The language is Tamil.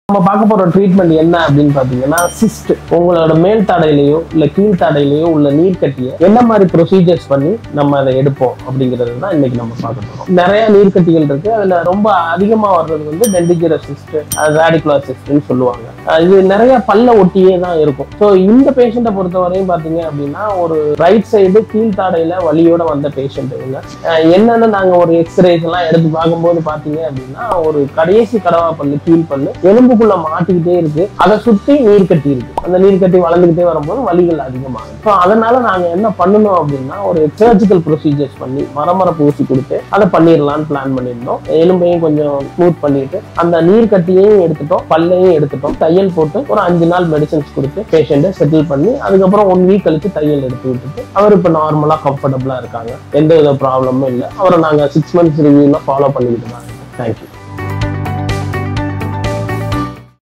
நம்ம பார்க்க போற ட்ரீட்மெண்ட் என்ன அப்படின்னு பாத்தீங்கன்னா சிஸ்ட் உங்களோட மேல் தடையிலையோ இல்ல கீழ் தடையிலையோ உள்ள நீர் கட்டிய என்ன மாதிரி ப்ரொசீஜர்ஸ் பண்ணி நம்ம அதை எடுப்போம் அப்படிங்கிறது தான் இன்னைக்கு நம்ம பார்க்க போறோம் நிறைய நீர் கட்டிகள் இருக்கு அதுல ரொம்ப அதிகமா வர்றது வந்து டெண்டிஜிரஸ் சிஸ்ட் ரேடிகுலர் சிஸ்ட்னு சொல்லுவாங்க அஹ் இது நிறைய பல்ல ஒட்டியே தான் இருக்கும் ஸோ இந்த பேஷண்ட்டை பொறுத்த வரையும் பாத்தீங்க அப்படின்னா ஒரு ரைட் சைடு கீழ் தாடையில வலியோட வந்த பேஷண்ட் இவங்க அஹ் என்னன்னு நாங்க ஒரு எக்ஸ்ரேஸ் எல்லாம் எடுத்து பார்க்கும்போது பாத்தீங்க அப்படின்னா ஒரு கடைசி கடவா பல்லு கீழ் பல்லு எலும்புக்குள்ள மாட்டிக்கிட்டே இருக்கு அதை சுத்தி நீர் கட்டி இருக்கு அந்த நீர் கட்டி வளர்ந்துகிட்டே வரும்போது வலிகள் அதிகமாகும் ஸோ அதனால நாங்க என்ன பண்ணணும் அப்படின்னா ஒரு சர்ஜிக்கல் ப்ரொசீஜர்ஸ் பண்ணி மரமரப்பு ஊசி கொடுத்து அதை பண்ணிடலாம்னு பிளான் பண்ணியிருந்தோம் எலும்பையும் கொஞ்சம் ஸ்மூத் பண்ணிட்டு அந்த நீர் கட்டியையும் எடுத்துட்டோம் பல்லையும் எடுத்துட்டோம் தையல் போட்டு ஒரு அஞ்சு நாள் மெடிசன்ஸ் கொடுத்து பேஷண்ட்டை செட்டில் பண்ணி அதுக்கப்புறம் ஒன் வீக் கழிச்சு தையல் எடுத்து விட்டுட்டு அவர் இப்போ நார்மலா கம்ஃபர்டபுளா இருக்காங்க எந்த வித ப்ராப்ளமும் இல்லை அவரை நாங்க சிக்ஸ் மந்த்ஸ் ரிவ்யூல ஃபாலோ பண்ணிக்கிட்டு தான் இருக்கோம் தேங்க்யூ